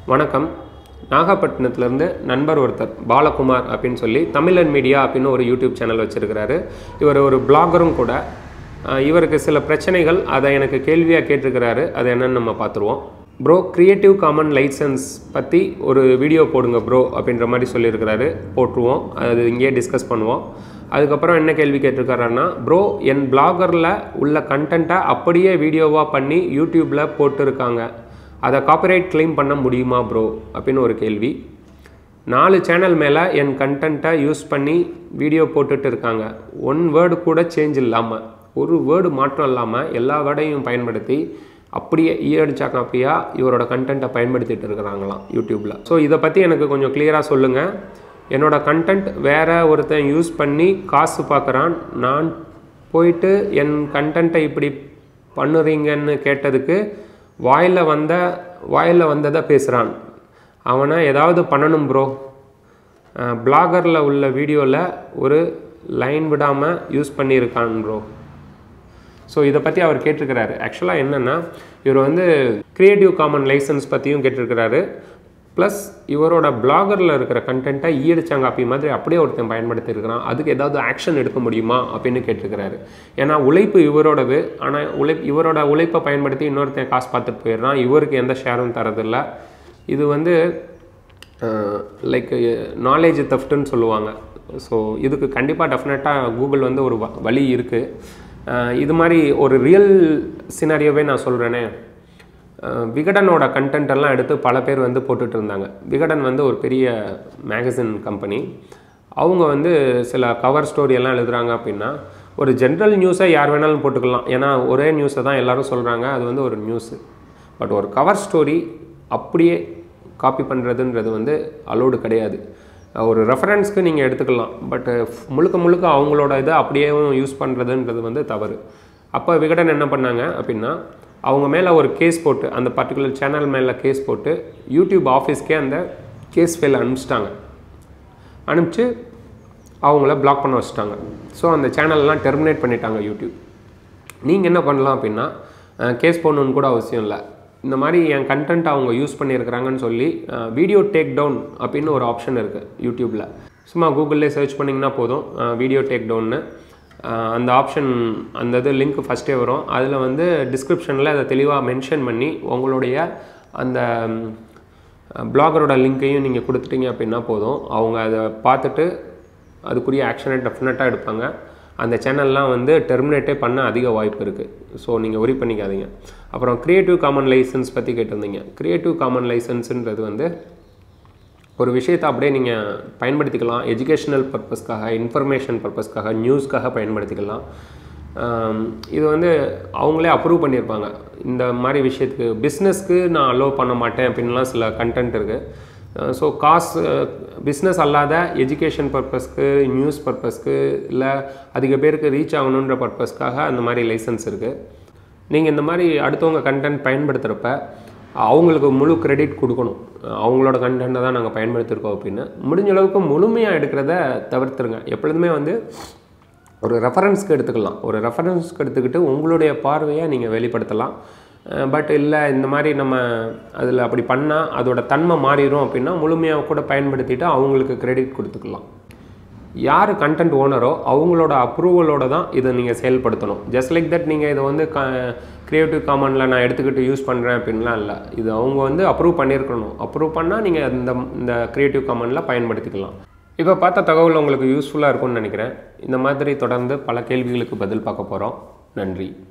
வணக்கம் நாகப்பட்டினத்துலேருந்து நண்பர் ஒருத்தர் பாலகுமார் அப்படின்னு சொல்லி தமிழன் மீடியா அப்படின்னு ஒரு யூடியூப் சேனல் வச்சுருக்கிறாரு இவர் ஒரு பிளாகரும் கூட அஹ் இவருக்கு சில பிரச்சனைகள் அதை எனக்கு கேள்வியாக கேட்டிருக்கிறாரு அது என்னன்னு நம்ம பார்த்துருவோம் ப்ரோ கிரியேட்டிவ் காமன் லைசன்ஸ் பற்றி ஒரு வீடியோ போடுங்க ப்ரோ அப்படின்ற மாதிரி சொல்லியிருக்கிறாரு போட்டுருவோம் அது இங்கேயே டிஸ்கஸ் பண்ணுவோம் அதுக்கப்புறம் என்ன கேள்வி கேட்டிருக்காருன்னா ப்ரோ என் பிளாகரில் உள்ள கண்டென்ட்டை அப்படியே வீடியோவாக பண்ணி யூடியூப்பில் போட்டிருக்காங்க அதை காப்பிரைட் க்ளைம் பண்ண முடியுமா ப்ரோ அப்படின்னு ஒரு கேள்வி நாலு சேனல் மேலே என் கண்டென்ட்டை யூஸ் பண்ணி வீடியோ போட்டுட்டு இருக்காங்க ஒன் வேர்டு கூட சேஞ்ச் இல்லாமல் ஒரு வேர்டு மாற்றம் இல்லாமல் எல்லா வேர்டையும் பயன்படுத்தி அப்படியே ஈயடிச்சா காப்பியாக இவரோட கண்டென்ட்டை பயன்படுத்திட்டு இருக்கிறாங்களாம் யூடியூப்பில் ஸோ இதை பற்றி எனக்கு கொஞ்சம் கிளியராக சொல்லுங்கள் என்னோட கண்டென்ட் வேற ஒருத்தன் யூஸ் பண்ணி காசு பார்க்குறான் நான் போயிட்டு என் கண்டென்ட்டை இப்படி பண்ணுறீங்கன்னு கேட்டதுக்கு வாயில் வந்த வாயில் வந்ததை பேசுகிறான் அவனை ஏதாவது பண்ணணும் ப்ரோ பிளாகரில் உள்ள வீடியோவில் ஒரு லைன் விடாமல் யூஸ் பண்ணியிருக்கான் ப்ரோ ஸோ இதை பற்றி அவர் கேட்டிருக்கிறாரு ஆக்சுவலாக என்னென்னா இவர் வந்து க்ரியேட்டிவ் காமன் லைசன்ஸ் பற்றியும் கேட்டிருக்கிறாரு ப்ளஸ் இவரோட பிளாகரில் இருக்கிற கண்டென்ட்டை ஈடிச்சாங்காப்பி மாதிரி அப்படியே ஒருத்தன் பயன்படுத்தியிருக்கிறான் அதுக்கு ஏதாவது ஆக்ஷன் எடுக்க முடியுமா அப்படின்னு கேட்டிருக்கிறாரு ஏன்னா உழைப்பு இவரோடது ஆனால் உழை இவரோட உழைப்பை பயன்படுத்தி இன்னொருத்தன் காசு பார்த்துட்டு போயிடுறான் இவருக்கு எந்த ஷேரும் தரதில்ல இது வந்து லைக் நாலேஜ் தெஃப்ட்டுன்னு சொல்லுவாங்க ஸோ இதுக்கு கண்டிப்பாக டெஃபினட்டாக கூகுள் வந்து ஒரு வ- வழி இருக்குது இது மாதிரி ஒரு ரியல் சினாரியோவே நான் சொல்கிறேனே விகடனோட கண்டென்ட் எல்லாம் எடுத்து பல பேர் வந்து போட்டுட்டு இருந்தாங்க விகடன் வந்து ஒரு பெரிய மேகசின் கம்பெனி அவங்க வந்து சில கவர் ஸ்டோரி எல்லாம் எழுதுறாங்க அப்படின்னா ஒரு ஜென்ரல் நியூஸை யார் வேணாலும் போட்டுக்கலாம் ஏன்னா ஒரே நியூஸை தான் எல்லாரும் சொல்கிறாங்க அது வந்து ஒரு நியூஸு பட் ஒரு கவர் ஸ்டோரி அப்படியே காப்பி பண்ணுறதுன்றது வந்து அலோடு கிடையாது ஒரு ரெஃபரன்ஸ்க்கு நீங்கள் எடுத்துக்கலாம் பட் முழுக்க முழுக்க அவங்களோட இதை அப்படியே யூஸ் பண்ணுறதுன்றது வந்து தவறு அப்போ விகடன் என்ன பண்ணாங்க அப்படின்னா அவங்க மேலே ஒரு கேஸ் போட்டு அந்த பர்டிகுலர் சேனல் மேலே கேஸ் போட்டு யூடியூப் ஆஃபீஸ்க்கே அந்த கேஸ் ஃபைல் அனுப்பிச்சிட்டாங்க அனுப்பிச்சு அவங்கள பிளாக் பண்ண வச்சுட்டாங்க ஸோ அந்த சேனல்லாம் டெர்மினேட் பண்ணிட்டாங்க யூடியூப் நீங்கள் என்ன பண்ணலாம் அப்படின்னா கேஸ் போடணுன்னு கூட அவசியம் இல்லை இந்த மாதிரி என் கண்டென்ட் அவங்க யூஸ் பண்ணியிருக்கிறாங்கன்னு சொல்லி வீடியோ டேக் டவுன் அப்படின்னு ஒரு ஆப்ஷன் இருக்குது யூடியூப்பில் சும்மா கூகுளில் சர்ச் பண்ணிங்கன்னா போதும் வீடியோ டேக் டவுன்னு அந்த ஆப்ஷன் அந்த இது லிங்க் ஃபஸ்ட்டே வரும் அதில் வந்து டிஸ்கிரிப்ஷனில் அதை தெளிவாக மென்ஷன் பண்ணி உங்களுடைய அந்த பிளாகரோட லிங்க்கையும் நீங்கள் கொடுத்துட்டீங்க அப்படின்னா போதும் அவங்க அதை பார்த்துட்டு அதுக்குரிய ஆக்ஷனை டெஃபினட்டாக எடுப்பாங்க அந்த சேனல்லாம் வந்து டெர்மினேட்டே பண்ண அதிக வாய்ப்பு இருக்குது ஸோ நீங்கள் ஒரி பண்ணிக்காதீங்க அப்புறம் க்ரியேட்டிவ் காமன் லைசன்ஸ் பற்றி கேட்டிருந்தீங்க க்ரியேட்டிவ் காமன் லைசன்ஸுன்றது வந்து ஒரு விஷயத்தை அப்படியே நீங்கள் பயன்படுத்திக்கலாம் எஜுகேஷ்னல் பர்பஸ்க்காக இன்ஃபர்மேஷன் பர்பஸ்க்காக நியூஸ்க்காக பயன்படுத்திக்கலாம் ஆம், இது வந்து அவங்களே அப்ரூவ் பண்ணியிருப்பாங்க இந்த மாதிரி விஷயத்துக்கு பிஸ்னஸ்க்கு நான் அலோவ் பண்ண மாட்டேன் அப்படின்லாம் சில கண்டென்ட் இருக்குது ஸோ காசு பிஸ்னஸ் அல்லாத எஜுகேஷன் பர்பஸ்க்கு நியூஸ் பர்பஸ்க்கு இல்லை அதிக பேருக்கு ரீச் ஆகணுன்ற பர்பஸ்க்காக அந்த மாதிரி லைசன்ஸ் இருக்குது நீங்கள் இந்த மாதிரி அடுத்தவங்க கண்டென்ட் பயன்படுத்துகிறப்ப அவங்களுக்கு முழு கிரெடிட் கொடுக்கணும் அவங்களோட கண்டென்ட்டை தான் நாங்கள் பயன்படுத்தியிருக்கோம் அப்படின்னு முடிஞ்ச அளவுக்கு முழுமையாக எடுக்கிறத தவிர்த்துருங்க எப்பொழுதுமே வந்து ஒரு ரெஃபரன்ஸ்க்கு எடுத்துக்கலாம் ஒரு ரெஃபரன்ஸ்க்கு எடுத்துக்கிட்டு உங்களுடைய பார்வையை நீங்கள் வெளிப்படுத்தலாம் பட் இல்லை இந்த மாதிரி நம்ம அதில் அப்படி பண்ணால் அதோட தன்மை மாறிடும் அப்படின்னா முழுமையாக கூட பயன்படுத்திட்டு அவங்களுக்கு கிரெடிட் கொடுத்துக்கலாம் யார் கண்டென்ட் ஓனரோ அவங்களோட அப்ரூவலோட தான் இதை நீங்கள் செயல்படுத்தணும் ஜஸ்ட் லைக் தட் நீங்கள் இதை வந்து க க்ரியேட்டிவ் காமனில் நான் எடுத்துக்கிட்டு யூஸ் பண்ணுறேன் அப்படின்லாம் இல்லை இது அவங்க வந்து அப்ரூவ் பண்ணியிருக்கணும் அப்ரூவ் பண்ணால் நீங்கள் இந்த இந்த க்ரியேட்டிவ் காமனில் பயன்படுத்திக்கலாம் இப்போ பார்த்த தகவல் உங்களுக்கு யூஸ்ஃபுல்லாக இருக்கும்னு நினைக்கிறேன் இந்த மாதிரி தொடர்ந்து பல கேள்விகளுக்கு பதில் பார்க்க போகிறோம் நன்றி